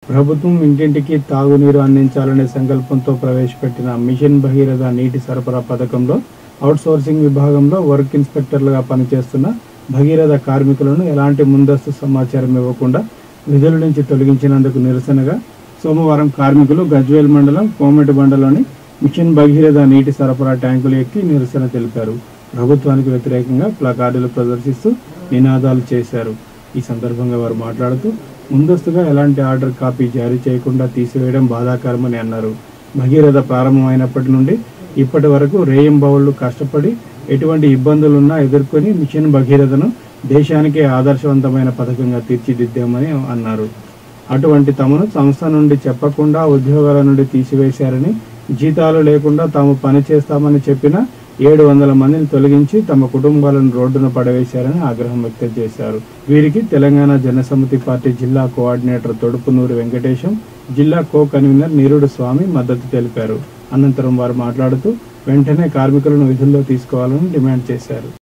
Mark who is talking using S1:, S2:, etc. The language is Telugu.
S1: ప్రభుత్వం ఇంటింటికి తాగునీరు అందించాలనే సంకల్పంతో ప్రవేశపెట్టిన మిషన్ భగీరథ నీటి సరఫరా పథకంలో అవుట్సోర్సింగ్ విభాగంలో వర్క్ ఇన్స్పెక్టర్లుగా పనిచేస్తున్న భగీరథ కార్మికులను ఎలాంటి ముందస్తు సమాచారం ఇవ్వకుండా విధుల నుంచి తొలగించినందుకు నిరసనగా సోమవారం కార్మికులు గజ్వేల్ మండలం కోమటి బండలోని మిషన్ భగీరథ నీటి సరఫరా ట్యాంకులు ఎక్కి నిరసన తెలిపారు ప్రభుత్వానికి వ్యతిరేకంగా ప్లకార్డులు ప్రదర్శిస్తూ నినాదాలు చేశారు ఈ సందర్భంగా వారు మాట్లాడుతూ ముందస్తుగా ఎలాంటి ఆర్డర్ కాపీ జారీ చేయకుండా తీసివేయడం బాధాకరమని అన్నారు భగీరథ ప్రారంభమైనప్పటి నుండి ఇప్పటి వరకు రేయింబవళ్లు కష్టపడి ఎటువంటి ఇబ్బందులున్నా ఎదుర్కొని మిషన్ భగీరథను దేశానికే ఆదర్శవంతమైన పథకంగా తీర్చిదిద్దామని అన్నారు అటువంటి తమను సంస్థ నుండి చెప్పకుండా ఉద్యోగాల నుండి తీసివేశారని జీతాలు లేకుండా తాము పని చేస్తామని చెప్పిన ఏడు వందల మందిని తొలగించి తమ కుటుంబాలను రోడ్డున పడవేశారని ఆగ్రహం వ్యక్తం చేశారు వీరికి తెలంగాణ జనసమితి పార్టీ జిల్లా కోఆర్డినేటర్ తొడుపునూరి వెంకటేశం జిల్లా కో కన్వీనర్ నీరుడు స్వామి మద్దతు తెలిపారు అనంతరం వారు మాట్లాడుతూ వెంటనే కార్మికులను విధుల్లో తీసుకోవాలని డిమాండ్ చేశారు